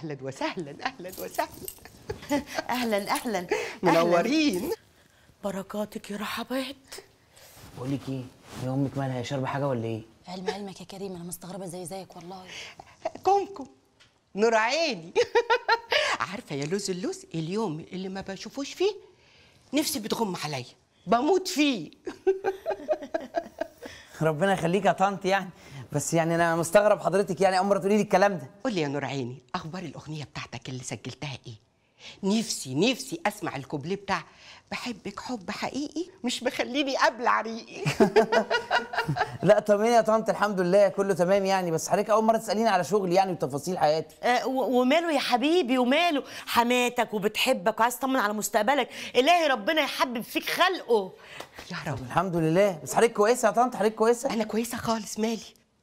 اهلا وسهلا اهلا وسهلا اهلا اهلا منورين بركاتك يا رحبات بقول لك ايه هي امك مالها هي شاربه حاجه ولا ايه علم علمك يا كريم انا مستغربه زي زيك والله كمكم نور عيني عارفه يا لوز اللوز اليوم اللي ما بشوفوش فيه نفسي بتغم عليا بموت فيه ربنا يخليك يا طنط يعني بس يعني انا مستغرب حضرتك يعني اول مره تقولي لي الكلام ده قول لي يا نور عيني اخبار الاغنيه بتاعتك اللي سجلتها ايه نفسي نفسي اسمع الكوبليه بتاع بحبك حب حقيقي مش مخليني ابلع ريقي لا طمني يا طنط الحمد لله كله تمام يعني بس حضرتك اول مره تساليني على شغلي يعني وتفاصيل حياتي آه و- وماله يا حبيبي وماله حماتك وبتحبك وعايز تطمن على مستقبلك الهي ربنا يحبب فيك خلقه يا رب الحمد لله بس حضرتك كويسه يا طنط حضرتك كويسه انا كويسه خالص مالي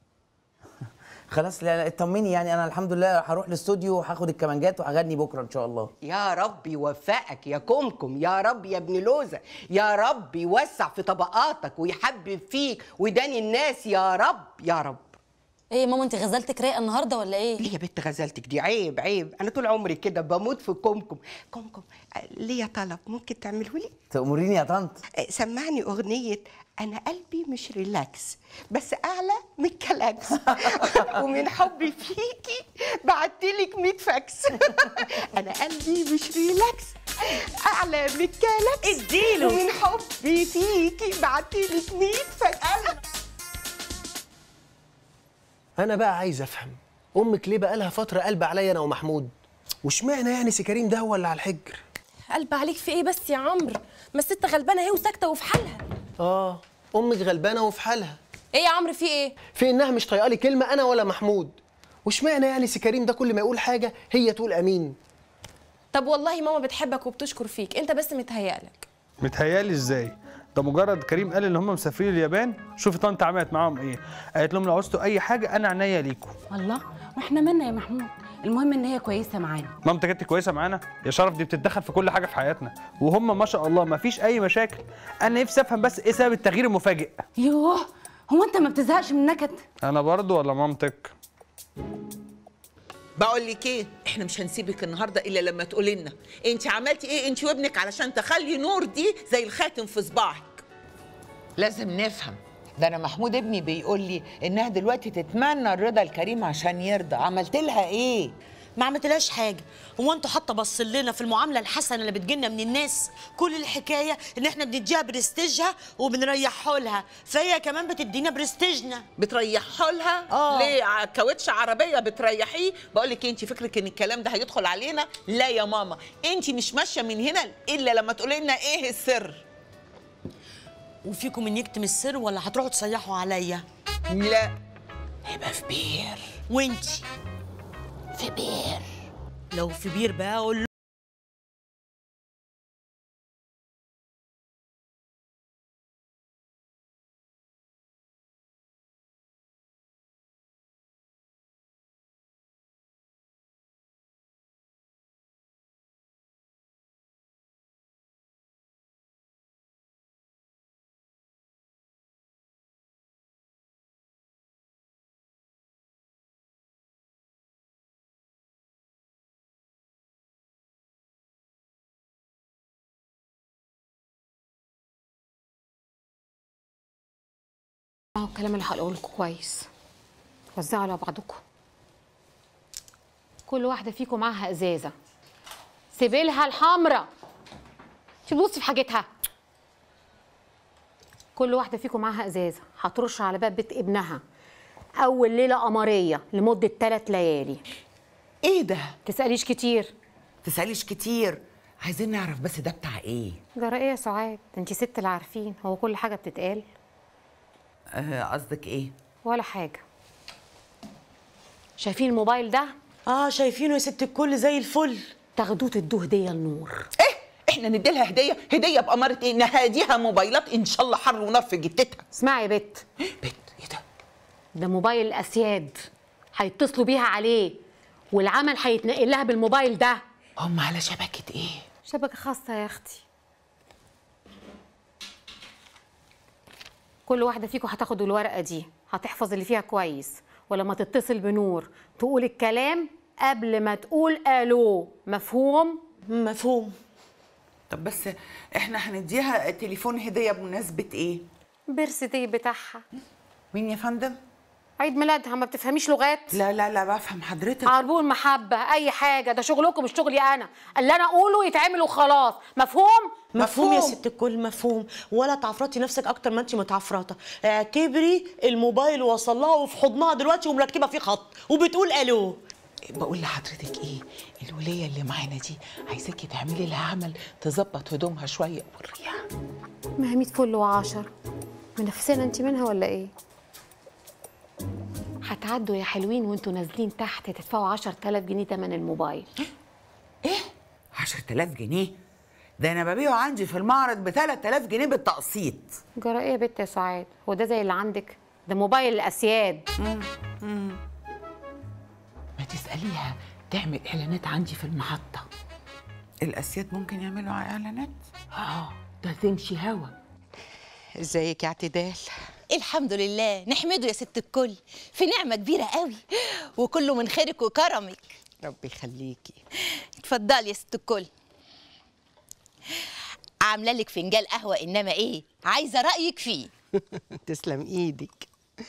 خلاص لا لا، اطمني يعني انا الحمد لله هروح الاستوديو وهاخد الكمانجات وهغني بكره ان شاء الله يا رب يوفقك يا كمكم يا رب يا ابن لوزة يا رب يوسع في طبقاتك ويحبب فيك وداني الناس يا رب يا رب ايه يا ماما انت غزلتك رايقه النهارده ولا ايه ليه يا بنت غزلتك دي عيب عيب انا طول عمري كده بموت في كمكم كمكم آه، ليا طلب ممكن تعمله لي تأمريني يا طنط آه، سمعني اغنيه انا قلبي مش ريلاكس بس اعلى من الكلاكس ومن حبي فيكي بعتلك 100 فاكس انا قلبي مش ريلاكس اعلى من الكلاكس اديله. ومن حبي فيكي بعتلك 100 فاكس انا بقى عايز افهم امك ليه بقى لها فتره قلب عليا انا ومحمود واشمعنى يعني سي كريم ده هو اللي على الحجر قلب عليك في ايه بس يا عمرو ما الست غلبانه اهي وساكته وفي حالها اه امك غلبانه وفي حالها ايه يا عمرو في ايه في انها مش طايقه لي كلمه انا ولا محمود واشمعنى يعني سي كريم ده كل ما يقول حاجه هي تقول امين طب والله ماما بتحبك وبتشكر فيك انت بس متهيألك متهيالي ازاي ده مجرد كريم قال ان هم مسافرين اليابان شوفي طنط عملت معاهم ايه قالت لهم لو عوزتوا اي حاجه انا عينيا ليكم الله واحنا مالنا يا محمود المهم ان هي كويسه معانا مامتك انت كويسه معانا يا شرف دي بتتدخل في كل حاجه في حياتنا وهم ما شاء الله ما فيش اي مشاكل انا نفسي افهم بس ايه سبب التغيير المفاجئ يوه هو انت ما بتزهقش من النكد انا برضو ولا مامتك بقول لك ايه احنا مش هنسيبك النهارده الا لما تقولي لنا انت عملتي ايه انت وابنك علشان تخلي نور دي زي الخاتم في صباعك لازم نفهم ده انا محمود ابني بيقول لي انها دلوقتي تتمنى الرضا الكريم عشان يرضى عملت لها ايه ما عملتلهاش حاجه هو انتوا حتى بص لنا في المعامله الحسنه اللي بتجيلنا من الناس كل الحكايه ان احنا بنديها برستيجها وبنريحه لها فهي كمان بتدينا برستيجنا بتريحوا لها آه. ليه ع- كاوتش عربيه بتريحيه بقول لك انت فكرك ان الكلام ده هيدخل علينا لا يا ماما انت مش ماشيه من هنا الا لما تقولي لنا ايه السر وفيكم من يكتم السر ولا هتروحوا تصيحوا عليا لا يبقى في بير وانتي في بير لو في بير بقى اقول له اهو الكلام اللي هقوله لكم كويس وزعوا على بعضكم كل واحده فيكم معاها ازازه سيبيلها الحمراء تبصي في حاجتها كل واحده فيكم معاها ازازه هترش على باب بيت ابنها اول ليله قمريه لمده ثلاث ليالي ايه ده تساليش كتير تساليش كتير عايزين نعرف بس ده بتاع ايه جرى ايه يا سعاد انتي ست اللي عارفين هو كل حاجه بتتقال آه، قصدك ايه ولا حاجه شايفين الموبايل ده اه شايفينه يا ست الكل زي الفل تاخدوه تدوه هديه لنور ايه احنا نديلها هديه هديه بأمارة ايه نهاديها موبايلات ان شاء الله حر ونار في جتتها اسمعي يا بت بت ايه ده ده موبايل الاسياد هيتصلوا بيها عليه والعمل هيتنقل لها بالموبايل ده هم على شبكه ايه شبكه خاصه يا اختي كل واحده فيكم هتاخد الورقه دي هتحفظ اللي فيها كويس ولما تتصل بنور تقول الكلام قبل ما تقول الو مفهوم مفهوم طب بس احنا هنديها تليفون هديه بمناسبه ايه بيرثدي بتاعها مين يا فندم عيد ميلادها ما بتفهميش لغات لا لا لا بفهم حضرتك عربون محبة أي حاجة ده شغلكم مش شغلي أنا اللي أنا أقوله يتعمل وخلاص مفهوم؟ مفهوم يا ست الكل مفهوم ولا تعفرتي نفسك اكتر ما انت متعفرطه اعتبري الموبايل وصل لها وفي حضنها دلوقتي ومركبه فيه خط وبتقول الو بقول لحضرتك ايه الوليه اللي معانا دي عايزاكي تعملي لها عمل تظبط هدومها شويه وريها ما هي 100 فل وعشر منافسين أنت منها ولا إيه؟ هتعدوا يا حلوين وانتوا نازلين تحت تدفعوا 10000 جنيه تمن الموبايل 10000 جنيه ده انا ببيعه عندي في المعرض ب 3000 جنيه بالتقسيط جرى ايه يا بنت يا سعاد هو ده زي اللي عندك ده موبايل الاسياد ما تساليها تعمل اعلانات عندي في المحطه الاسياد ممكن يعملوا اعلانات اه ده تمشي هوا ازيك يا اعتدال الحمد لله نحمده يا ست الكل في نعمة كبيرة قوي وكله من خيرك وكرمك ربي يخليكي اتفضلي يا ست الكل عاملة لك فنجان قهوة إنما إيه عايزة رأيك فيه تسلم ايدك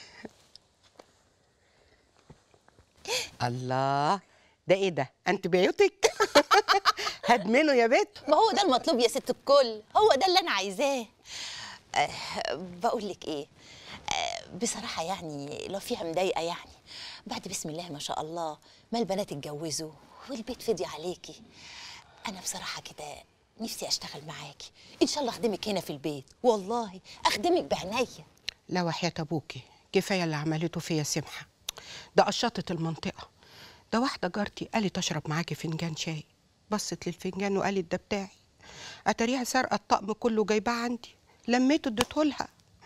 الله ده ايه ده انتبيوتك هدمنه يا بت ما هو ده المطلوب يا ست الكل هو ده اللي أنا عايزاه أه بقول لك إيه أه بصراحة يعني لو فيها مضايقة يعني بعد بسم الله ما شاء الله ما البنات اتجوزوا والبيت فضي عليكي أنا بصراحة كده نفسي أشتغل معاكي إن شاء الله أخدمك هنا في البيت والله أخدمك بعينيا لا وحياة ابوكي كفايه اللي عملته فيا سمحه ده قشطت المنطقه ده واحده جارتي قالت اشرب معاكي فنجان شاي بصت للفنجان وقالت ده بتاعي اتاريها سارقه الطقم كله جايباه عندي لميته اديتهولها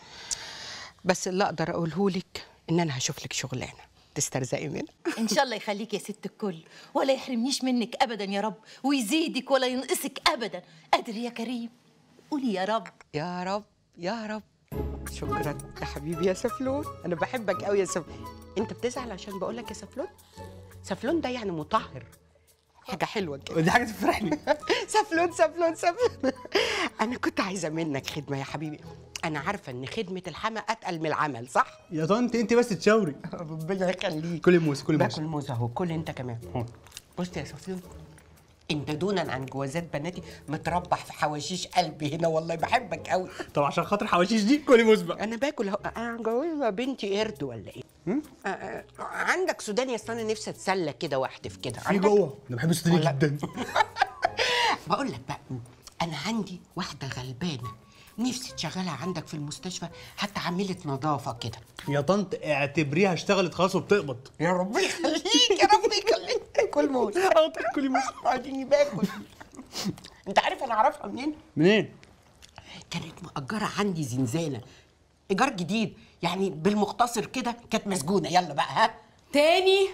بس اللي اقدر اقوله لك ان انا هشوف لك شغلانه تسترزقي منها ان شاء الله يخليك يا ست الكل ولا يحرمنيش منك ابدا يا رب ويزيدك ولا ينقصك ابدا قادر يا كريم قولي يا رب يا رب يا رب شكرا يا حبيبي يا سفلون انا بحبك قوي يا سفلون انت بتزعل عشان بقول لك يا سفلون سفلون ده يعني مطهر حاجه حلوه كده دي حاجه تفرحني سفلون سفلون سفلون انا كنت عايزه منك خدمه يا حبيبي انا عارفه ان خدمه الحما اتقل من العمل صح يا طنط انت بس تشاوري ربنا يخليك كل موز كل موز باكل موز اهو كل انت كمان بص يا سفيان انت دونا عن جوازات بناتي متربح في حواشيش قلبي هنا والله بحبك قوي طب عشان خاطر حواشيش دي كل موز بقى انا باكل اهو انا جوازه بنتي قرد ولا ايه آه، آه، عندك سوداني اصل انا نفسي اتسلى كده واحتف كده في جوه انا بحب السوداني ولا- جدا بقول لك بقى انا عندي واحده غلبانه نفسي تشغلها عندك في المستشفى حتى عامله نظافه كده يا طنط اعتبريها اشتغلت خلاص وبتقبض يا رب يخليك يا رب يخليك كل موز كل موز اديني باكل انت عارف انا اعرفها منين منين كانت مأجرة عندي زنزانة إيجار جديد يعني بالمختصر كده كانت مسجونة يلا بقى ها تاني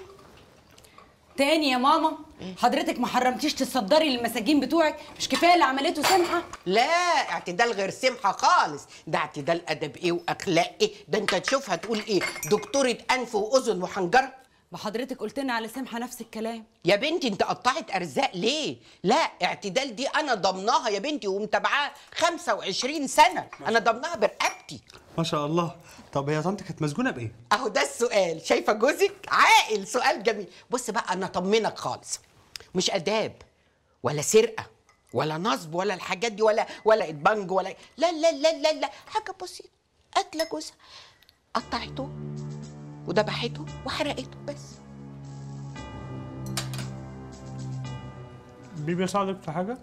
تاني يا ماما حضرتك ما حرمتيش تصدري للمساجين بتوعك مش كفايه اللي عملته سمحه لا اعتدال غير سمحة خالص ده اعتدال أدب إيه وأخلاق إيه ده أنت تشوفها تقول إيه دكتورة أنف وأذن وحنجرة ما حضرتك قلت لنا على سمحه نفس الكلام يا بنتي انت قطعت ارزاق ليه؟ لا اعتدال دي انا ضمناها يا بنتي ومتابعاها 25 سنه انا ضمناها برقبتي ما شاء الله طب هي طنط كانت مسجونه بايه اهو ده السؤال شايفه جوزك عاقل سؤال جميل بص بقى انا اطمنك خالص مش اداب ولا سرقه ولا نصب ولا الحاجات دي ولا ولا اتبنج ولا لا لا لا لا لا حاجه بسيطه قتله جوزها قطعته وذبحته وحرقته بس بيبي يساعدك في حاجه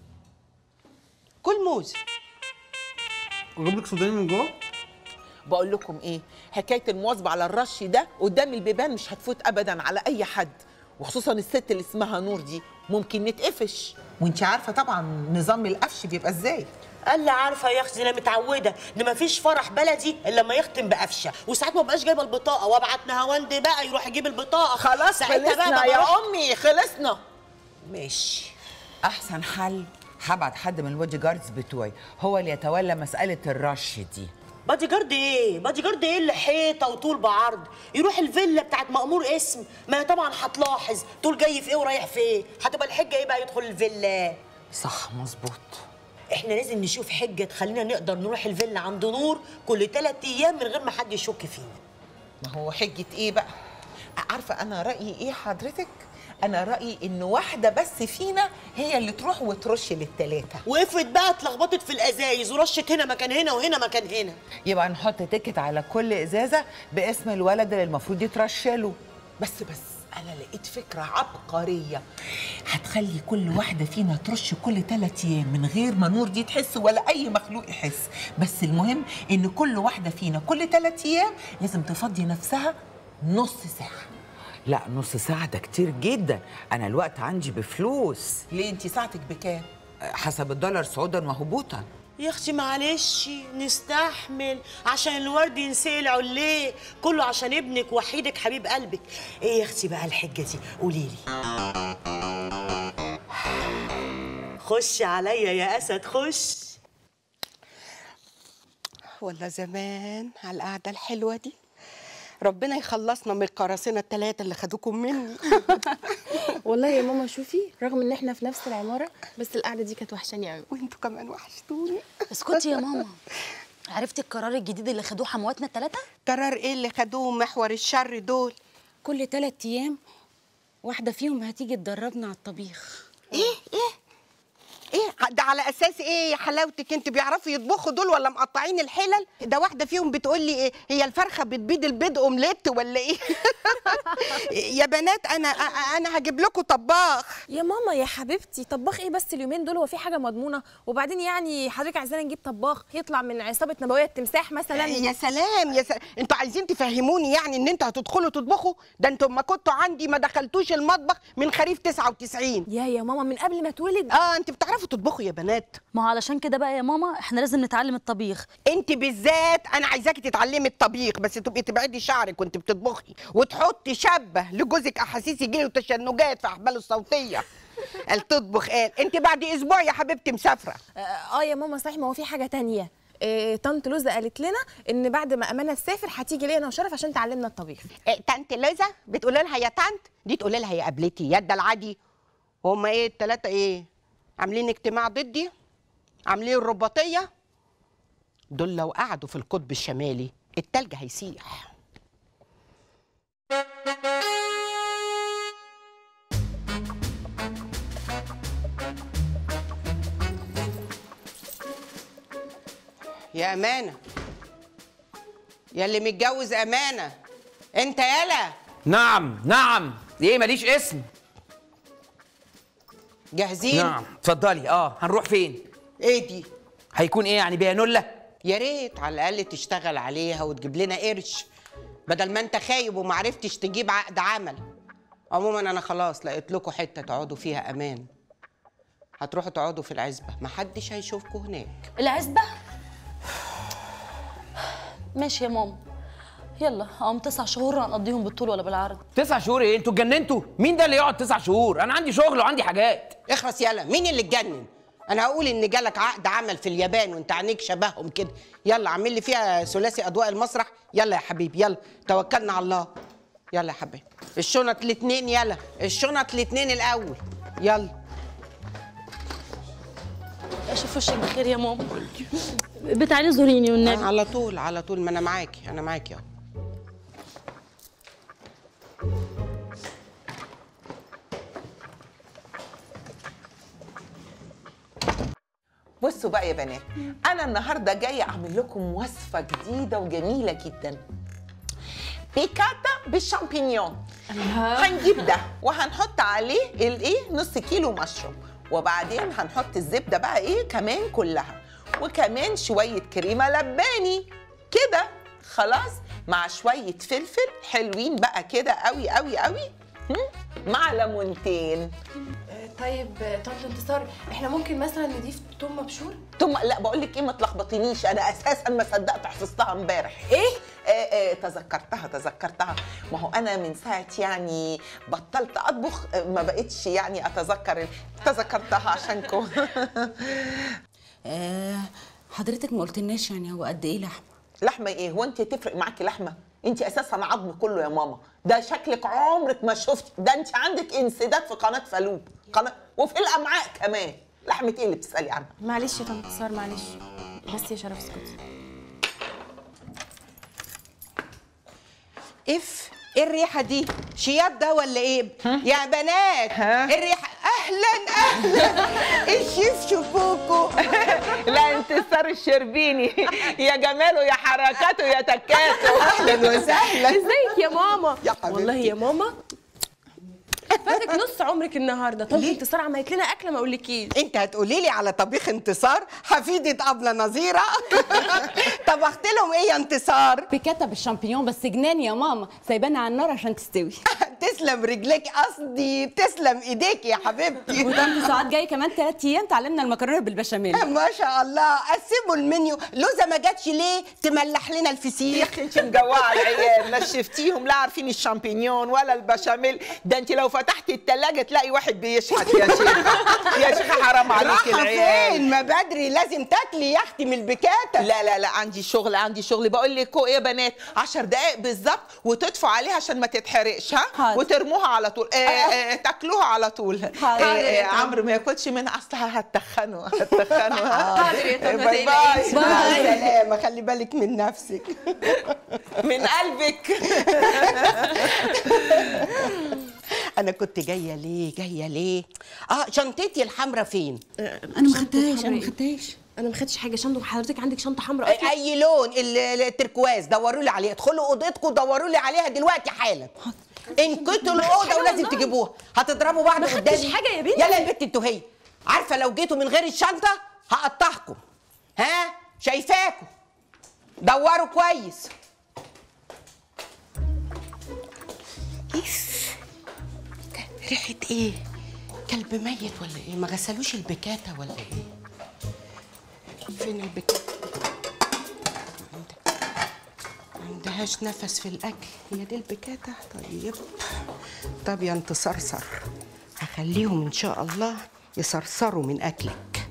كل موز اجيب لك سوداني من جوه بقول لكم ايه حكايه المواظبه على الرش ده قدام البيبان مش هتفوت ابدا على اي حد وخصوصا الست اللي اسمها نور دي ممكن نتقفش وانت عارفه طبعا نظام القفش بيبقى ازاي قال لي عارفه يا اختي انا متعوده ان مفيش فرح بلدي الا لما يختم بقفشه وساعات ما بقاش جايبه البطاقه وابعت نهاوند بقى يروح يجيب البطاقه خلاص ساعتها خلصنا بقى يا بروح- امي خلصنا ماشي احسن حل هبعت حد من البودي جاردز بتوعي هو اللي يتولى مساله الرش دي بادي جارد ايه بادي جارد ايه اللي حيطه وطول بعرض يروح الفيلا بتاعت مأمور اسم ما هي طبعا هتلاحظ طول جاي في ايه ورايح في ايه هتبقى الحجه ايه بقى يدخل الفيلا صح مظبوط احنا لازم نشوف حجه تخلينا نقدر نروح الفيلا عند نور كل ثلاث ايام من غير ما حد يشك فينا ما هو حجة ايه بقى عارفة انا رأيي ايه حضرتك انا رأيي ان واحدة بس فينا هي اللي تروح وترش للتلاتة وافرض بقى اتلخبطت في الازايز ورشت هنا مكان هنا وهنا مكان هنا يبقى نحط تيكت على كل ازازة باسم الولد اللي المفروض يترش له بس بس انا لقيت فكرة عبقرية هتخلي كل واحدة فينا ترش كل ثلاث ايام من غير ما نور دي تحس ولا اي مخلوق يحس بس المهم ان كل واحدة فينا كل ثلاث ايام لازم تفضي نفسها نص ساعة لا نص ساعة ده كتير جدا أنا الوقت عندي بفلوس ليه انت ساعتك بكام؟ حسب الدولار صعودا وهبوطا يا اختي معلش نستحمل عشان الورد ينسقل عليه كله عشان ابنك وحيدك حبيب قلبك ايه يا اختي بقى الحجه دي قولي لي خش عليا يا اسد خش ولا زمان على القعدة الحلوة دي ربنا يخلصنا من القراصنة التلاتة اللي خدوكم مني والله يا ماما شوفي رغم ان احنا في نفس العماره بس القعده دي كانت وحشاني قوي وانتوا كمان وحشتوني اسكتي يا ماما عرفتي القرار الجديد اللي خدوه حمواتنا الثلاثه قرار ايه اللي خدوه محور الشر دول كل ثلاث ايام واحده فيهم هتيجي تدربنا على الطبيخ ايه ايه ايه ده على اساس ايه يا حلاوتك انت بيعرفوا يطبخوا دول ولا مقطعين الحلل ده واحده فيهم بتقول لي ايه هي الفرخه بتبيض البيض اومليت ولا ايه يا بنات انا انا هجيب لكم طباخ يا ماما يا حبيبتي طباخ ايه بس اليومين دول هو في حاجه مضمونه وبعدين يعني حضرتك عايزانا نجيب طباخ يطلع من عصابه نبويه التمساح مثلا يا سلام يا سلام انتوا عايزين تفهموني يعني ان انتوا هتدخلوا تطبخوا ده انتوا ما كنتوا عندي ما دخلتوش المطبخ من خريف 99 يا يا ماما من قبل ما اتولد اه انت بتعرفوا تطبخوا يا بنات ما هو علشان كده بقى يا ماما احنا لازم نتعلم الطبيخ انت بالذات انا عايزاكي تتعلمي الطبيخ بس تبقي تبعدي شعرك وانت بتطبخي وتحطي شبه لجوزك احاسيس يجيله تشنجات في احباله الصوتيه قال تطبخ قال انت بعد اسبوع يا حبيبتي مسافره اه آه يا ماما صحيح ما هو في حاجه تانية إيه طنط لوزة قالت لنا ان بعد ما امانه تسافر هتيجي لينا وشرف عشان تعلمنا الطبيخ إيه طنط لوزة بتقولي لها يا طنط دي تقولي لها يا قبلتي يا ده العادي هما ايه التلاته ايه عاملين اجتماع ضدي عاملين الرباطيه دول لو قعدوا في القطب الشمالي التلج هيسيح يا أمانة يا اللي متجوز أمانة أنت يالا نعم نعم ايه ماليش اسم جاهزين؟ نعم اتفضلي اه هنروح فين إيه دي؟ هيكون ايه يعني بيانولا يا ريت على الأقل تشتغل عليها وتجيب لنا قرش بدل ما أنت خايب ومعرفتش تجيب عقد عمل عموما أنا خلاص لقيت لكم حتة تقعدوا فيها أمان هتروحوا تقعدوا في العزبة محدش هيشوفكم هناك العزبه ماشي يا ماما يلا هم تسع شهور هنقضيهم بالطول ولا بالعرض تسع شهور ايه انتوا اتجننتوا مين ده اللي يقعد تسع شهور انا عندي شغل وعندي حاجات اخرس يلا مين اللي اتجنن انا هقول ان جالك عقد عمل في اليابان وانت عينيك شبههم كده يلا اعمل لي فيها ثلاثي اضواء المسرح يلا يا حبيبي يلا توكلنا على الله يلا يا حبيبي الشنط الاتنين يلا الشنط الاتنين الاول يلا اشوف وشك بخير يا ماما بتعالي زوريني والنبي على طول على طول ما انا معاكي انا معاكي اهو بصوا بقى يا بنات انا النهارده جايه اعمل لكم وصفه جديده وجميله جدا بيكاتا بالشامبينيون هنجيب ده وهنحط عليه الايه نص كيلو مشروم وبعدين هنحط الزبده بقى ايه كمان كلها وكمان شويه كريمه لباني كده خلاص مع شويه فلفل حلوين بقى كده قوي قوي قوي هم؟ مع ليمونتين طيب طنط انتصار احنا ممكن مثلا نضيف توم مبشور ثم لا بقول لك ايه ما تلخبطينيش انا اساسا ما صدقت حفظتها امبارح ايه آه آه تذكرتها تذكرتها ما هو انا من ساعه يعني بطلت اطبخ آه، ما بقتش يعني اتذكر تذكرتها عشانكم آه حضرتك ما قلتلناش يعني هو قد ايه لحمه لحمه ايه هو انت تفرق معاكي لحمه انت اساسا عظم كله يا ماما ده شكلك عمرك ما شفتي ده انت عندك انسداد في قناه فالوب قناه وفي الامعاء كمان لحمه ايه اللي بتسالي عنها معلش يا طنط سار معلش بس يا شرف اسكتي اف ايه الريحه دي شياط ده ولا ايه يا بنات ايه الريحه اهلا اهلا الشيف شوفوكو لا انتصار الشربيني يا جماله يا حركاته يا تكاته اهلا وسهلا ازيك يا ماما يا حبيبتي. والله يا ماما فاتك نص عمرك النهارده طب انتصار عملت لنا اكله ما اقولكيش انت هتقولي لي على طبيخ انتصار حفيده ابله نظيره طبخت لهم ايه يا انتصار بكتة بالشامبيون بس جنان يا ماما سايبانا على النار عشان تستوي تسلم رجليك قصدي تسلم ايديك يا حبيبتي وطنط سعاد جاي كمان ثلاث ايام تعلمنا المكرونه بالبشاميل ما شاء الله قسموا المنيو لوزه ما جاتش ليه تملح لنا يا الفسيخ اختي انت مجوعه العيال نشفتيهم لا عارفين الشامبينيون ولا البشاميل ده انت لو فتحتي التلاجة تلاقي واحد بيشحت يا شيخه يا شيخه حرام عليك راحه العيال فين ما بدري لازم تاكلي يا اختي من البكاته لا لا لا عندي شغل عندي شغل بقول لكم ايه يا بنات 10 دقائق بالظبط وتدفوا عليها عشان ما تتحرقش ها حاضر. وترموها على طول آه آه تاكلوها على طول حاضر. آه آه عمرو ما ياكلش منها اصلها هتخنوا هتخنوا حاضر يا طنط، باي ما باي مع السلامه خلي بالك من نفسك من قلبك انا كنت جايه ليه جايه ليه اه شنطتي الحمراء فين انا ما خدتهاش انا ما خدتهاش انا ما خدتش حاجه شنطه حضرتك عندك شنطه حمراء اصلا اي لون ال- ال- التركواز دوروا لي عليها ادخلوا اوضتكم دوروا لي عليها دلوقتي حالا انكتوا الاوضه ولازم تجيبوها هتضربوا بعض ما قدامي خدتش حاجة يا بنتي. يلا يا بنت انتوا هي عارفه لو جيتوا من غير الشنطه هقطعكم ها شايفاكم دوروا كويس اف ريحه ايه كلب ميت ولا ايه ما غسلوش البكاته ولا ايه فين البكاته ما عندهاش نفس في الاكل هي دي البكاته طيب طب يا انت صرصر هخليهم ان شاء الله يصرصروا من اكلك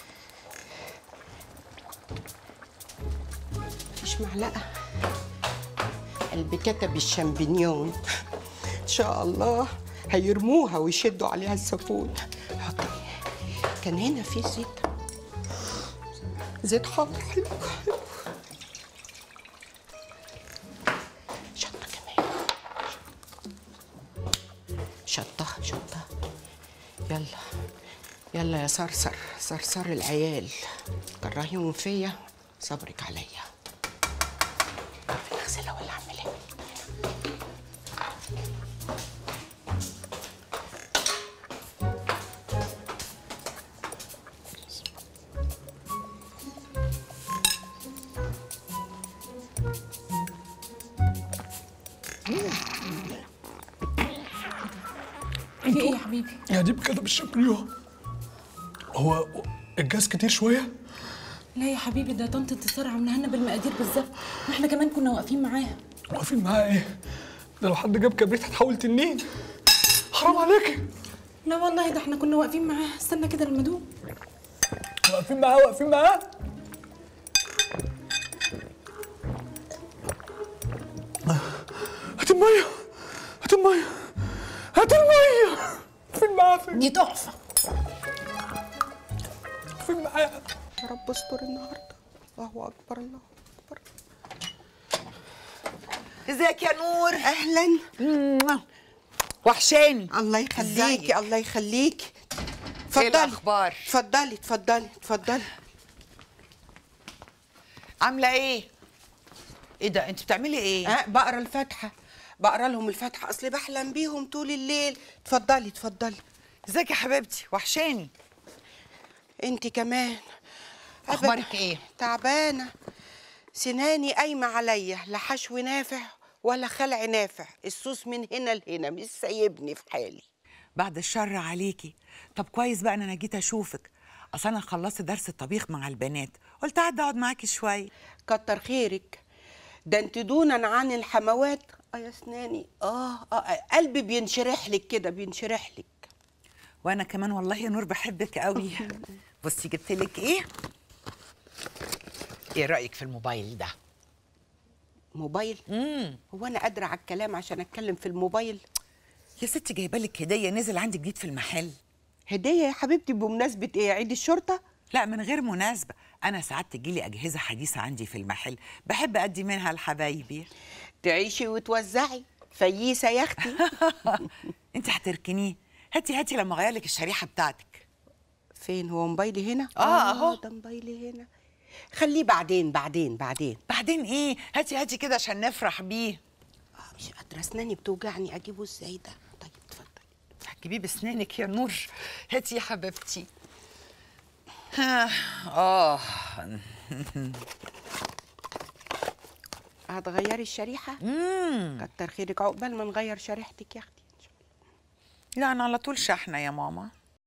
مفيش معلقه البكاته بالشامبينيون ان شاء الله هيرموها ويشدوا عليها السفود حطي كان هنا في زيت زيت حار حلو حلو شطه كمان شطه شطه يلا يلا يا صرصر صرصر العيال كرهيهم فيا صبرك عليا في الغسالة ولا اعمل ايه في ايه يا حبيبي يا دي بكده بالشامبيون هو الجاز كتير شويه لا يا حبيبي ده طنط انتصار عاملاها لنا بالمقادير بالظبط واحنا كمان كنا واقفين معاها واقفين معاه ايه ده لو حد جاب كبريت هتحول تنين حرام عليكي لا والله ده احنا كنا واقفين معاها استنى كده لما ادوق واقفين معاه واقفين معاه هات الميه هات الميه هات الميه فين معاه فين دي تحفه فين معاه يا رب استر النهارده الله اكبر الله اكبر ازيك يا نور اهلا وحشاني الله يخليكي الله يخليكي ايه اتفضلي الاخبار اتفضلي اتفضلي اتفضلي عامله ايه ايه ده انت بتعملي ايه ها بقرا الفاتحه بقرا لهم الفاتحه اصلي بحلم بيهم طول الليل اتفضلي اتفضلي ازيك يا حبيبتي وحشاني انت كمان أبداً. اخبارك ايه تعبانه سناني قايمه عليا لا حشو نافع ولا خلع نافع السوس من هنا لهنا مش سايبني في حالي بعد الشر عليكي طب كويس بقى ان انا جيت اشوفك اصل انا خلصت درس الطبيخ مع البنات قلت اعدي اقعد معاكي شويه كتر خيرك ده انت دونا عن الحموات اه يا اسناني اه اه قلبي بينشرح لك كده بينشرح لك وانا كمان والله يا نور بحبك قوي بصي جبت لك ايه ايه رايك في الموبايل ده موبايل امم هو انا قادره على الكلام عشان اتكلم في الموبايل يا ستي جايبه لك هديه نزل عندي جديد في المحل هديه يا حبيبتي بمناسبه ايه عيد الشرطه لا من غير مناسبه انا ساعات تجيلي اجهزه حديثه عندي في المحل بحب ادي منها لحبايبي تعيشي وتوزعي فييسه يا اختي انت هتركنيه هاتي هاتي لما اغير لك الشريحه بتاعتك فين هو موبايلي هنا اه اهو ده موبايلي هنا خليه بعدين بعدين بعدين بعدين ايه هاتي هاتي كده عشان نفرح بيه اه مش قادره اسناني بتوجعني اجيبه ازاي ده طيب اتفضل هتجيبيه بسنانك يا نور هاتي يا حبيبتي ها، اه هتغيري الشريحه امم كتر خيرك عقبال ما نغير شريحتك يا اختي لا انا على طول شحنه يا ماما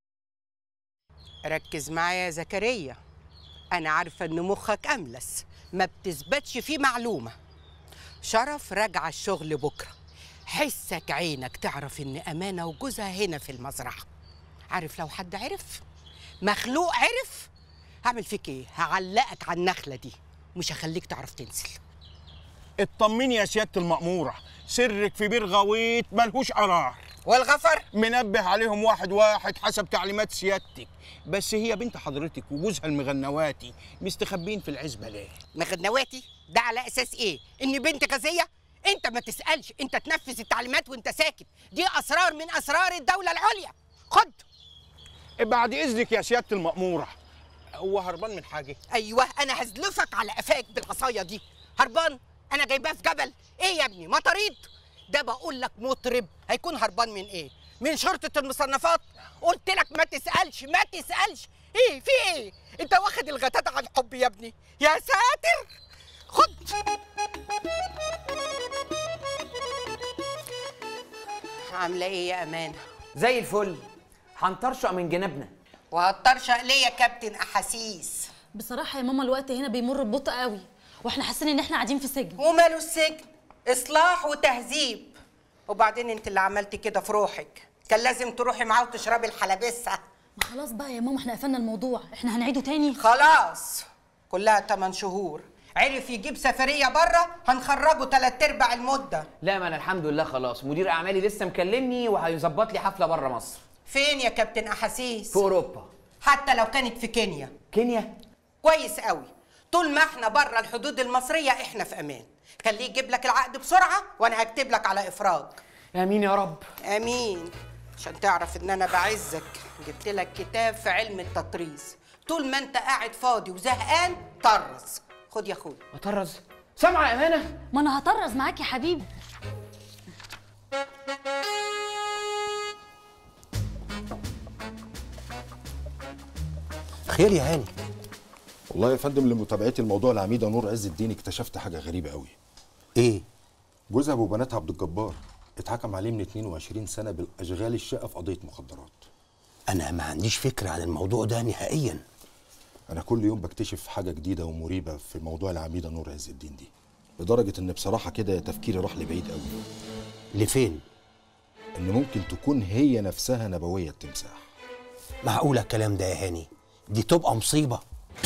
ركز معايا يا زكريا انا عارفه ان مخك املس ما بتثبتش فيه معلومه شرف راجعه الشغل بكره حسك عينك تعرف ان امانه وجوزها هنا في المزرعه عارف لو حد عرف مخلوق عرف هعمل فيك ايه هعلقك على النخله دي مش هخليك تعرف تنزل اطمني يا سياده المأمورة سرك في بير غويط ملهوش قرار والغفر منبه عليهم واحد واحد حسب تعليمات سيادتك بس هي بنت حضرتك وجوزها المغنواتي مستخبين في العزبة ليه مغنواتي ده على اساس ايه ان بنت غازيه انت ما تسالش انت تنفذ التعليمات وانت ساكت دي اسرار من اسرار الدوله العليا خد بعد اذنك يا سياده المأمورة هو هربان من حاجة ايوه انا هزلفك على قفاك بالعصايه دي هربان انا جايباه في جبل ايه يا ابني مطاريد ده بقول لك مطرب هيكون هربان من ايه من شرطه المصنفات قلت لك ما تسالش ما تسالش ايه في ايه انت واخد الغتات عن حب يا ابني يا ساتر خد عامله ايه يا امانه زي الفل هنطرشق من جنابنا وهتطرشق ليه يا كابتن احاسيس بصراحه يا ماما الوقت هنا بيمر ببطء قوي واحنا حاسين ان احنا قاعدين في سجن وماله السجن اصلاح وتهذيب وبعدين انت اللي عملتي كده في روحك كان لازم تروحي معاه وتشربي الحلبسه ما خلاص بقى يا ماما احنا قفلنا الموضوع احنا هنعيده تاني خلاص كلها 8 شهور عرف يجيب سفريه بره هنخرجه تلات ارباع المده لا ما انا الحمد لله خلاص مدير اعمالي لسه مكلمني وهيظبط لي حفله بره مصر فين يا كابتن احاسيس في اوروبا حتى لو كانت في كينيا كينيا كويس قوي طول ما احنا بره الحدود المصريه احنا في امان خليه يجيب لك العقد بسرعه وانا هكتب لك على افراج امين يا رب امين عشان تعرف ان انا بعزك جبت لك كتاب في علم التطريز طول ما انت قاعد فاضي وزهقان طرز خد يا اخويا اطرز سامعه يا امانه ما انا هطرز معاك يا حبيبي خير يا هاني والله يا فندم لمتابعتي الموضوع العميده نور عز الدين اكتشفت حاجه غريبه قوي ايه جوزها ابو بنات عبد الجبار اتحكم عليه من 22 سنه بالاشغال الشقه في قضيه مخدرات انا ما عنديش فكره عن الموضوع ده نهائيا انا كل يوم بكتشف حاجه جديده ومريبه في موضوع العميده نور عز الدين دي لدرجه ان بصراحه كده تفكيري راح لبعيد قوي لفين ان ممكن تكون هي نفسها نبويه التمساح معقوله الكلام ده يا هاني دي تبقى مصيبه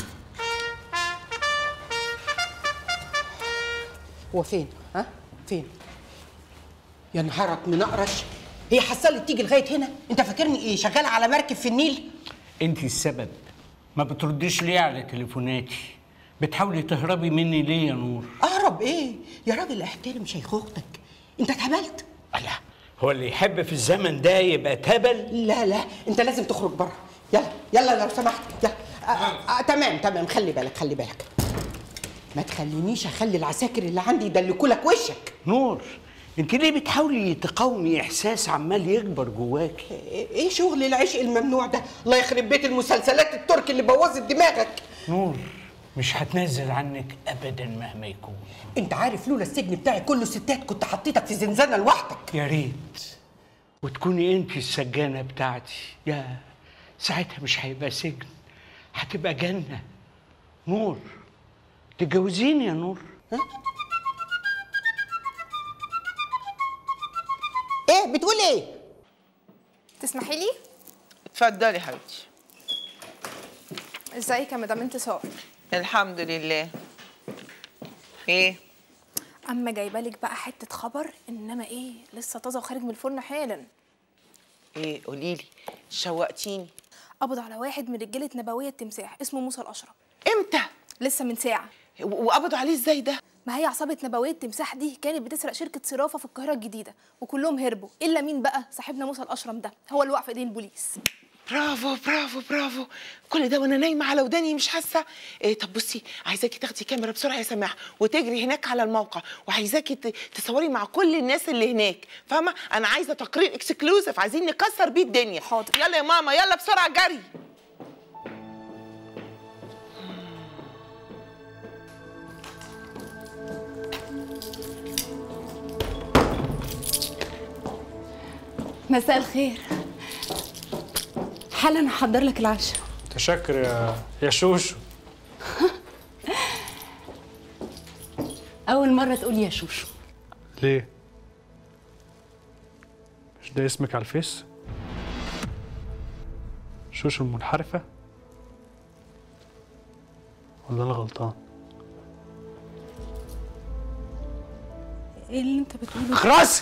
هو فين ها فين يا نهارك منقرش هي حصلت تيجي لغايه هنا انت فاكرني ايه شغاله على مركب في النيل انت السبب ما بترديش ليه على تليفوناتي بتحاولي تهربي مني ليه يا نور اهرب ايه يا راجل احترم شيخوختك انت اتهبلت لا هو اللي يحب في الزمن ده يبقى تبل لا لا انت لازم تخرج بره يلا يلا لو سمحت يلا آه آه تمام تمام خلي بالك خلي بالك ما تخلينيش اخلي العساكر اللي عندي يدلكوا لك وشك نور انت ليه بتحاولي تقاومي احساس عمال يكبر جواكي ايه شغل العشق الممنوع ده الله يخرب بيت المسلسلات التركي اللي بوظت دماغك نور مش هتنزل عنك ابدا مهما يكون انت عارف لولا السجن بتاعي كله ستات كنت حطيتك في زنزانه لوحدك يا ريت وتكوني انت السجانه بتاعتي يا ساعتها مش هيبقى سجن هتبقى جنه نور تتجوزيني يا نور ايه بتقول ايه تسمحي لي اتفضلي حبيبتي ازيك يا مدام انتصار الحمد لله ايه اما جايبه لك بقى حته خبر انما ايه لسه طازه وخارج من الفرن حالا ايه قولي لي شوقتيني قبض على واحد من رجاله نبويه التمساح اسمه موسى الاشرف امتى لسه من ساعه وقبضوا عليه ازاي ده ما هي عصابه نبويه التمساح دي كانت بتسرق شركه صرافه في القاهره الجديده وكلهم هربوا الا مين بقى صاحبنا موسى الاشرم ده هو اللي وقع في ايدين البوليس برافو برافو برافو كل ده وانا نايمه على وداني مش حاسه إيه طب بصي عايزاكي تاخدي كاميرا بسرعه يا سماح وتجري هناك على الموقع وعايزاكي ت- تصوري مع كل الناس اللي هناك فاهمه انا عايزه تقرير اكسكلوزيف عايزين نكسر بيه الدنيا حاضر يلا يا ماما يلا بسرعه جري مساء الخير حالا هحضر لك العشاء تشكر يا يا شوشو اول مره تقول يا شوشو ليه؟ مش ده اسمك على الفيس؟ شوشو المنحرفة؟ ولا أنا غلطان؟ ايه اللي انت بتقوله خلاص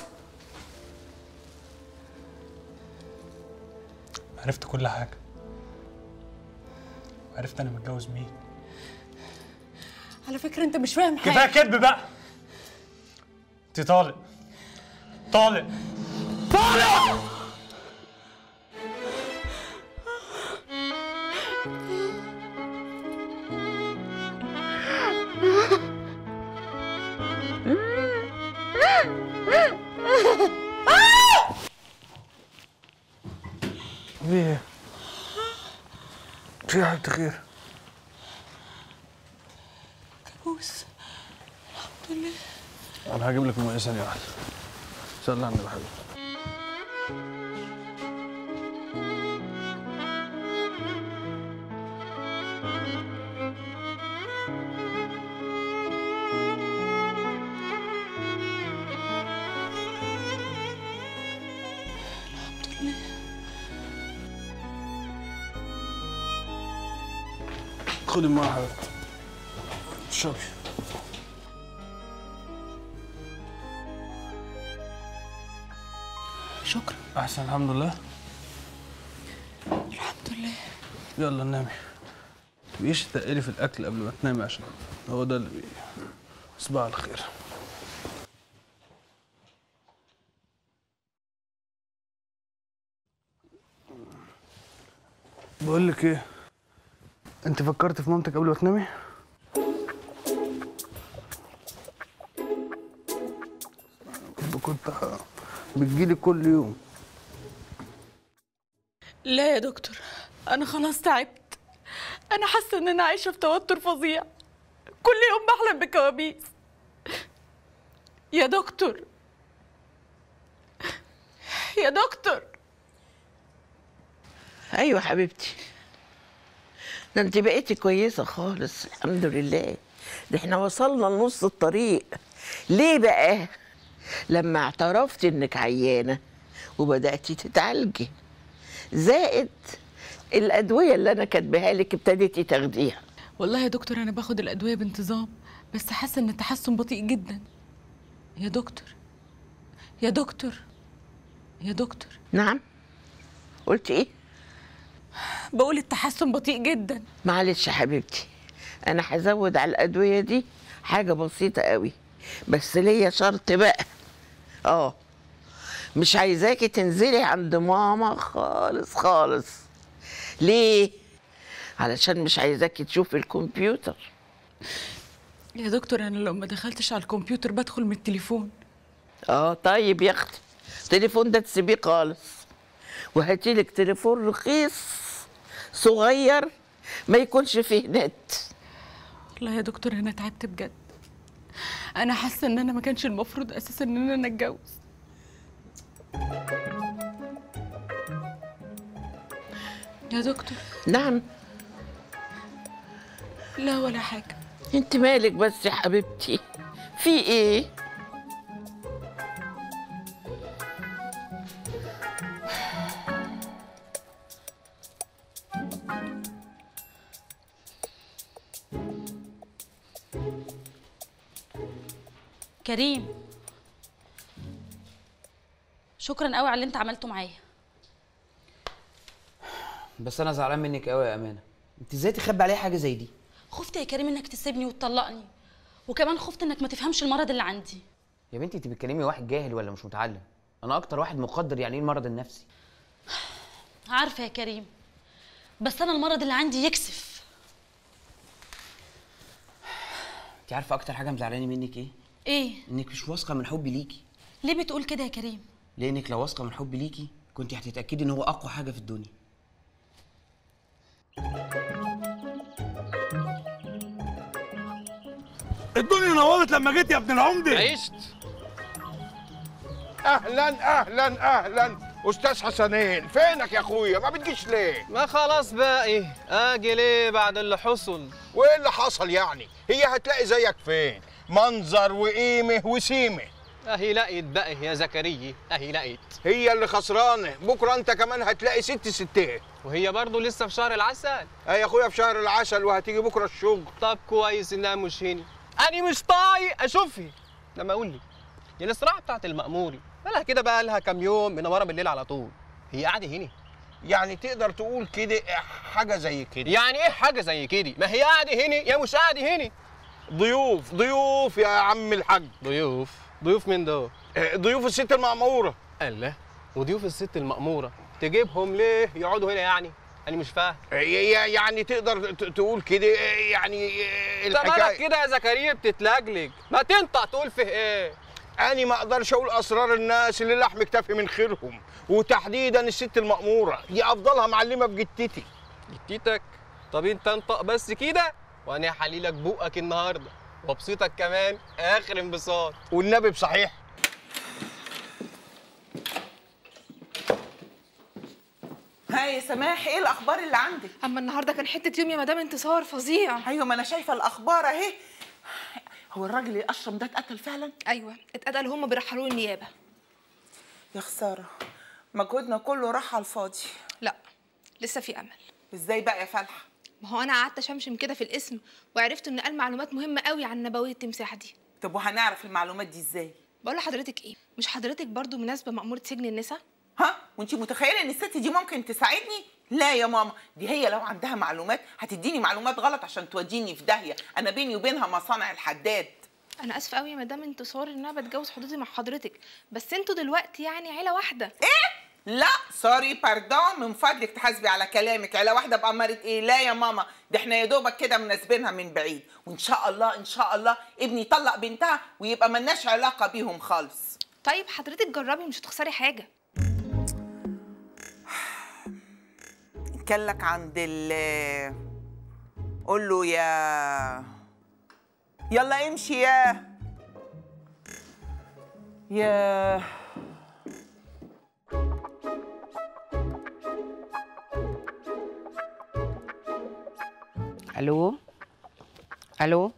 عرفت كل حاجة عرفت أنا متجوز مين على فكره انت مش فاهم حاجه كفاية كدب بقى أنت طالق طالق طالق ايه في حاجة خير كابوس الحمد لله انا هجيب لك مؤنسة ثانية واحدة صلي على النبي حبيبي الحمد لله خدي الماء يا حبيبتي اشربي شكرا احسن الحمد لله الحمد لله يلا نامي تبقيش تقلي في الاكل قبل ما تنامي عشان هو ده اللي بي صباح على الخير بقول لك ايه انت فكرت في مامتك قبل ما تنامي كنت كنت بتجيلي كل يوم لا يا دكتور انا خلاص تعبت انا حاسه ان انا عايشه في توتر فظيع كل يوم بحلم بكوابيس يا دكتور يا دكتور ايوه حبيبتي ده انت بقيتي كويسه خالص الحمد لله ده احنا وصلنا لنص الطريق ليه بقى لما اعترفتي انك عيانه وبداتي تتعالجي زائد الادويه اللي انا كاتباها لك ابتديتي تاخديها والله يا دكتور انا باخد الادويه بانتظام بس حاسه ان التحسن بطيء جدا يا دكتور يا دكتور يا دكتور نعم قلت ايه بقول التحسن بطيء جدا معلش يا حبيبتي انا هزود على الادويه دي حاجه بسيطه قوي بس ليا شرط بقى اه مش عايزاكي تنزلي عند ماما خالص خالص ليه علشان مش عايزاكي تشوفي الكمبيوتر يا دكتور انا لو ما دخلتش على الكمبيوتر بدخل من التليفون اه طيب يا اختي التليفون ده تسيبيه خالص وهاتيلك تليفون رخيص صغير ما يكونش فيه نت والله يا دكتور انا تعبت بجد انا حاسه ان انا ما كانش المفروض اساسا ان انا اتجوز يا دكتور نعم لا ولا حاجه انت مالك بس يا حبيبتي في ايه كريم شكرا قوي على اللي انت عملته معايا بس انا زعلان منك قوي يا امانه انت ازاي تخبي عليا حاجه زي دي خفت يا كريم انك تسيبني وتطلقني وكمان خفت انك ما تفهمش المرض اللي عندي يا بنتي انت بتكلمي واحد جاهل ولا مش متعلم انا اكتر واحد مقدر يعني ايه المرض النفسي عارفه يا كريم بس انا المرض اللي عندي يكسف انت عارفه اكتر حاجه مزعلاني منك ايه ايه انك مش واثقه من حبي ليكي ليه بتقول كده يا كريم لانك لو واثقه من حبي ليكي كنت هتتاكدي ان هو اقوى حاجه في الدنيا الدنيا نورت لما جيت يا ابن العمده عشت اهلا اهلا اهلا استاذ حسنين فينك يا اخويا ما بتجيش ليه ما خلاص بقى ايه اجي ليه بعد اللي حصل وايه اللي حصل يعني هي هتلاقي زيك فين منظر وقيمه وسيمه اهي لقيت بقى يا زكريا اهي لقيت هي اللي خسرانه بكره انت كمان هتلاقي ست ستات وهي برضه لسه في شهر العسل اي يا اخويا في شهر العسل وهتيجي بكره الشغل طب كويس انها مش هنا انا مش طايق اشوفها لما اقول لي دي الاسراع بتاعت المأموري مالها كده بقى لها كام يوم منوره بالليل على طول هي قاعده هنا يعني تقدر تقول كده حاجه زي كده يعني ايه حاجه زي كده ما هي قاعده هنا يا مش قاعده هنا ضيوف ضيوف يا عم الحاج ضيوف ضيوف مين دول ضيوف الست المأمورة الله وضيوف الست المأمورة تجيبهم ليه يقعدوا هنا يعني انا مش فاهم يعني تقدر ت- تقول كده يعني انت مالك كده يا زكريا بتتلجلج ما تنطق تقول فيه ايه أنا ما أقدرش أقول أسرار الناس اللي لحم كتافي من خيرهم وتحديدا الست المأمورة دي أفضلها معلمة بجتتي جتتك طب انت انطق بس كده وانا هحليلك بقك النهارده وابسطك كمان اخر انبساط والنبي بصحيح ها يا سماح ايه الاخبار اللي عندك اما النهارده كان حته يوم يا مدام انتصار فظيع ايوه ما انا شايفه الاخبار اهي هو الراجل الاشرم ده اتقتل فعلا ايوه اتقتل هما بيرحلوه النيابه يا خساره مجهودنا كله راح على الفاضي لا لسه في امل ازاي بقى يا فلحه ما هو انا قعدت اشمشم كده في الاسم وعرفت ان قال معلومات مهمه قوي عن نبويه التمساح دي طب وهنعرف المعلومات دي ازاي بقول لحضرتك ايه مش حضرتك برضو مناسبه مأمورة سجن النساء ها وانت متخيله ان الست دي ممكن تساعدني لا يا ماما دي هي لو عندها معلومات هتديني معلومات غلط عشان توديني في داهيه انا بيني وبينها مصانع الحداد انا اسفه قوي يا مدام انتصار ان انا بتجوز حدودي مع حضرتك بس انتوا دلوقتي يعني عيله واحده ايه لا سوري باردون من فضلك تحاسبي على كلامك عيله واحده بأمارة ايه لا يا ماما ده احنا يا دوبك كده مناسبينها من بعيد وان شاء الله ان شاء الله ابني يطلق بنتها ويبقى ملناش علاقه بيهم خالص طيب حضرتك جربي مش هتخسري حاجه كان لك عند ال قول له يا يلا امشي يا يا الو الو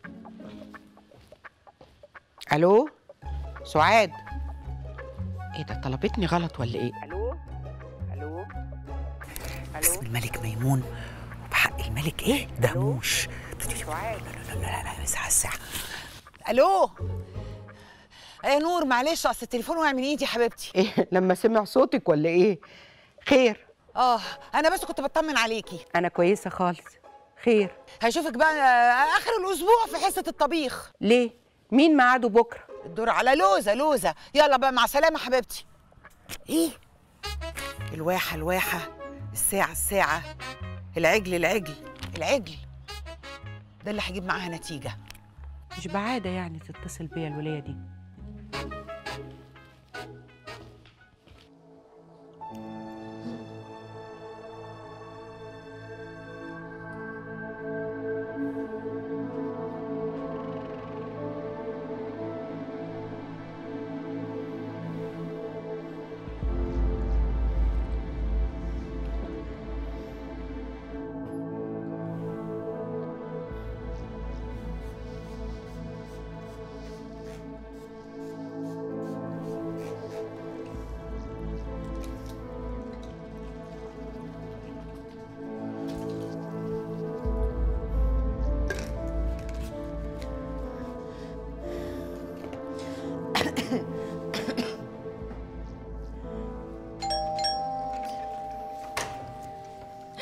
الو سعاد ايه ده طلبتني غلط ولا ايه الو الو باسم الملك ميمون وبحق الملك ايه دهموش سعاد لا لا لا لا ساعة الساعة الو يا نور معلش اصل التليفون وقع من ايدي يا حبيبتي ايه لما سمع صوتك ولا ايه خير اه انا بس كنت بطمن عليكي انا كويسه خالص خير هشوفك بقى آه، اخر الاسبوع في حصه الطبيخ ليه مين ميعاده بكره الدور على لوزه لوزه يلا بقى مع السلامه حبيبتي ايه الواحه الواحه الساعه الساعه العجل العجل العجل ده اللي هيجيب معاها نتيجه مش بعاده يعني تتصل بيا الوليه دي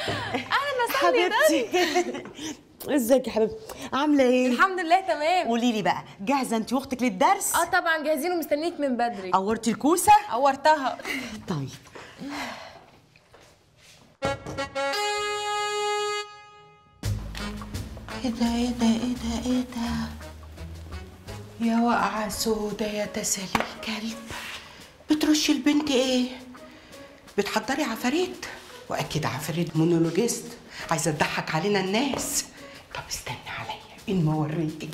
اهلا حبيبتي ازيك يا حبيبتي عامله ايه الحمد لله تمام قولي لي بقى جاهزه انت واختك للدرس اه طبعا جاهزين ومستنيك من بدري قورتي الكوسه قورتها طيب ايه ده ايه ده ايه ده ايه ده يا واقعة سودة يا تسالي الكلب بترشي البنت ايه بتحضري عفاريت واكيد عفاريت مونولوجيست عايزه تضحك علينا الناس طب استني عليا ان ما وريتك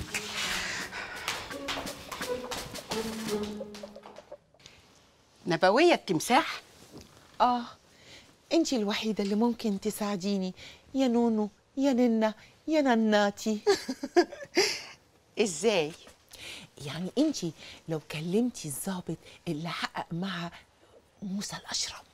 نبوية التمساح اه انتي الوحيدة اللي ممكن تساعديني يا نونو يا ننا يا نناتي ازاي يعني انتي لو كلمتي الضابط اللي حقق مع موسى الاشرم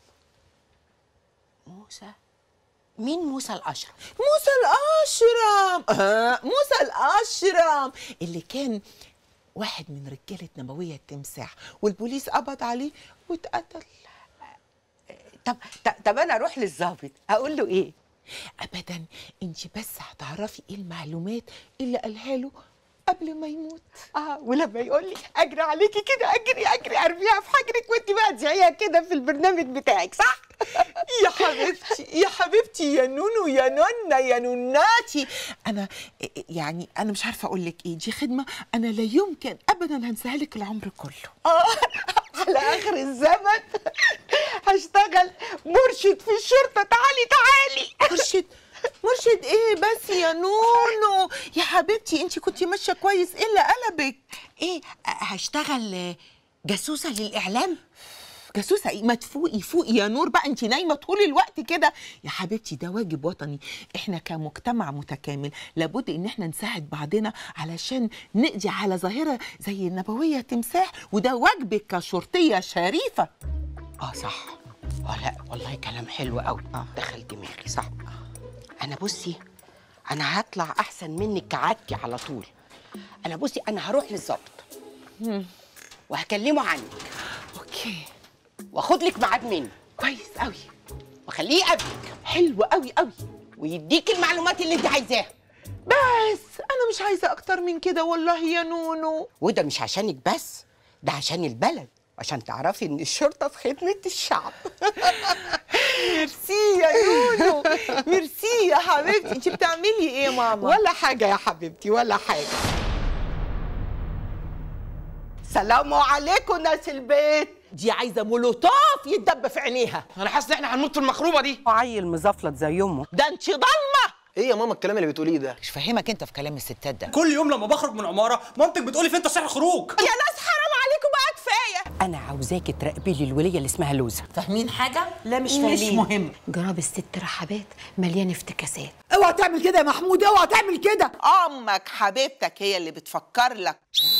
موسى مين موسى الاشرم موسى الاشرم آه موسى الاشرم اللي كان واحد من رجاله نبويه التمساح والبوليس قبض عليه واتقتل طب طب, طب انا اروح للضابط اقول له ايه ابدا انت بس هتعرفي ايه المعلومات اللي قالها له قبل ما يموت اه ولما يقول لي اجري عليكي كده اجري اجري ارميها في حجرك وانت بقى تذيعيها كده في البرنامج بتاعك صح يا حبيبتي يا حبيبتي يا نونو يا نونا يا نوناتي انا يعني انا مش عارفه اقول لك ايه دي خدمه انا لا يمكن ابدا هنساها لك العمر كله اه على اخر الزمن هشتغل مرشد في الشرطه تعالي تعالي مرشد مرشد ايه بس يا نونو يا حبيبتي انت كنتي ماشيه كويس ايه اللي قلبك ايه هشتغل جاسوسه للاعلام جاسوسه ايه ما تفوقي فوقي يا نور بقى انت نايمه طول الوقت كده يا حبيبتي ده واجب وطني احنا كمجتمع متكامل لابد ان احنا نساعد بعضنا علشان نقضي على ظاهره زي النبويه تمساح وده واجبك كشرطيه شريفه اه صح اه لا والله كلام حلو قوي اه دخل دماغي صح انا بصي انا هطلع احسن منك كعادتي على طول انا بصي انا هروح للظابط وهكلمه عنك اوكي واخد لك ميعاد منه كويس قوي واخليه يقابلك حلو قوي قوي ويديك المعلومات اللي انت عايزاها بس انا مش عايزه اكتر من كده والله يا نونو وده مش عشانك بس ده عشان البلد عشان تعرفي ان الشرطه في خدمه الشعب ميرسي يا نونو ميرسي يا حبيبتي انت بتعملي ايه يا ماما ولا حاجه يا حبيبتي ولا حاجه سلام عليكم ناس البيت دي عايزه مولوتوف يتدب في عينيها انا حاسس ان احنا هنموت في المخروبه دي عيل مزفلط زي امه ده انت ضلمه ايه يا ماما الكلام اللي بتقوليه ده مش فاهمك انت في كلام الستات ده كل يوم لما بخرج من عماره مامتك بتقولي فين تصريح الخروج يا ناس حرام عليكم بقى كفايه انا عاوزاكي تراقبي لي الوليه اللي اسمها لوزه فاهمين حاجه لا مش مش فاهمين مهم جراب الست رحبات مليان افتكاسات اوعى تعمل كده يا محمود اوعى تعمل كده امك حبيبتك هي اللي بتفكر لك